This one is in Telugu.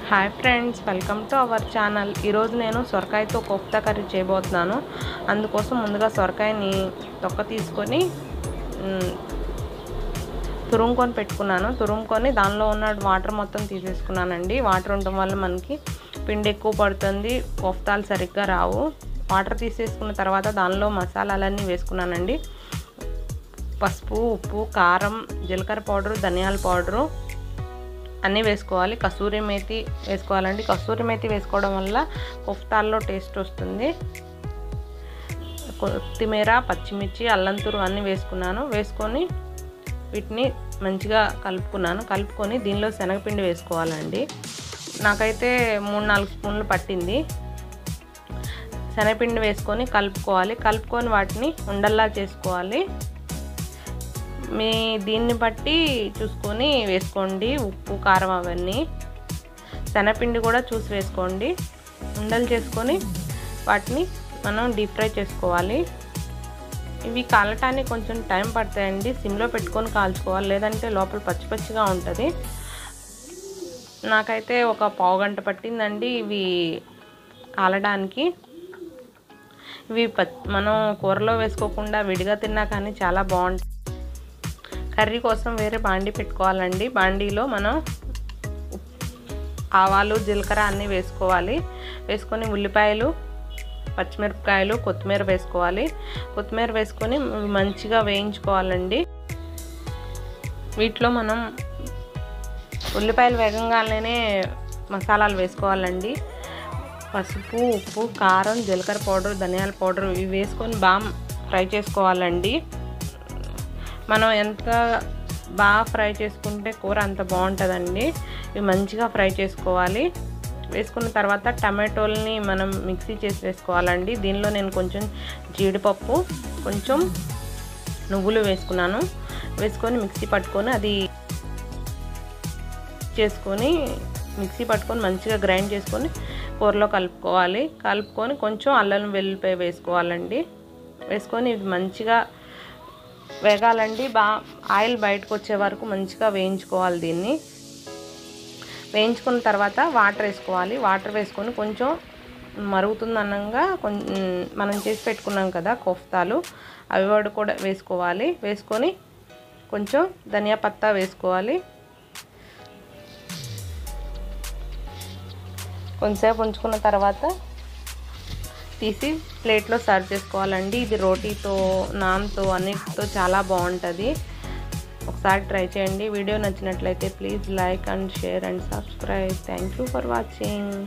hi friends welcome to our channel ఈరోజు నేను సొరకాయతో కోఫ్తా కర్రీ చేయబోతున్నాను అందుకోసం ముందుగా సొరకాయని తొక్క తీసుకొని మ్, తురుముకొని పెట్టుకున్నాను తురుముకొని దానిలో ఉన్న వాటర్ మొత్తం తీసేసుకున్నానండి వాటర్ ఉండటం వల్ల మనకి పిండి ఎక్కువ పడుతుంది కోఫ్తాలు సరిగ్గా రావు వాటర్ తీసేసుకున్న తర్వాత దానిలో మసాలాలన్నీ వేసుకున్నానండి పసుపు ఉప్పు కారం జీలకర్ర పౌడరు ధనియాల పౌడరు అన్నీ వేసుకోవాలి కసూరి మేతి వేసుకోవాలండి కసూరి మేతి వేసుకోవడం వల్ల కొఫ్తాల్లో టేస్ట్ వస్తుంది కొత్తిమీర పచ్చిమిర్చి అల్లంతూరు అన్నీ వేసుకున్నాను వేసుకొని వీటిని మంచిగా కలుపుకున్నాను కలుపుకొని దీనిలో శనగపిండి వేసుకోవాలండి నాకైతే మూడు నాలుగు స్పూన్లు పట్టింది శనగపిండి వేసుకొని కలుపుకోవాలి కలుపుకొని వాటిని ఉండల్లా చేసుకోవాలి మీ దీన్ని బట్టి చూసుకొని వేసుకోండి ఉప్పు కారం అవన్నీ శనగపిండి కూడా చూసి వేసుకోండి ఉండలు చేసుకొని వాటిని మనం డీప్ ఫ్రై చేసుకోవాలి ఇవి కాలటానికి కొంచెం టైం పడతాయండి సిమ్లో పెట్టుకొని కాల్చుకోవాలి లేదంటే లోపల పచ్చి పచ్చిగా ఉంటుంది నాకైతే ఒక పావు గంట పట్టిందండి ఇవి కాలడానికి ఇవి మనం కూరలో వేసుకోకుండా విడిగా తిన్నా కానీ చాలా బాగుంటుంది కర్రీ కోసం వేరే బాండీ పెట్టుకోవాలండి బాండీలో మనం ఆవాలు జీలకర్ర అన్నీ వేసుకోవాలి వేసుకొని ఉల్లిపాయలు పచ్చిమిరపకాయలు కొత్తిమీర వేసుకోవాలి కొత్తిమీర వేసుకొని మంచిగా వేయించుకోవాలండి వీటిలో మనం ఉల్లిపాయలు వేగంగానే మసాలాలు వేసుకోవాలండి పసుపు ఉప్పు కారం జీలకర్ర పౌడర్ ధనియాల పౌడర్ ఇవి వేసుకొని బాగా ఫ్రై చేసుకోవాలండి మనం ఎంత బాగా ఫ్రై చేసుకుంటే కూర అంత బాగుంటుందండి ఇవి మంచిగా ఫ్రై చేసుకోవాలి వేసుకున్న తర్వాత టమాటోల్ని మనం మిక్సీ చేసి వేసుకోవాలండి దీనిలో నేను కొంచెం జీడిపప్పు కొంచెం నువ్వులు వేసుకున్నాను వేసుకొని మిక్సీ పట్టుకొని అది చేసుకొని మిక్సీ పట్టుకొని మంచిగా గ్రైండ్ చేసుకొని కూరలో కలుపుకోవాలి కలుపుకొని కొంచెం అల్లం వెల్లిపాయ వేసుకోవాలండి వేసుకొని ఇది మంచిగా వేగాలండి బా ఆయిల్ బయటకు వచ్చే వరకు మంచిగా వేయించుకోవాలి దీన్ని వేయించుకున్న తర్వాత వాటర్ వేసుకోవాలి వాటర్ వేసుకొని కొంచెం మరుగుతుంది అన్నంగా కొంచెం మనం చేసి పెట్టుకున్నాం కదా కోఫ్తాలు అవి వాడు కూడా వేసుకోవాలి వేసుకొని కొంచెం ధనియా పత్తా వేసుకోవాలి కొంచెంసేపు ఉంచుకున్న తర్వాత తీసి ప్లేట్లో సర్వ్ చేసుకోవాలండి ఇది రోటీతో నాన్తో అన్నిటితో చాలా బాగుంటుంది ఒకసారి ట్రై చేయండి వీడియో నచ్చినట్లయితే please like and share and subscribe thank you for watching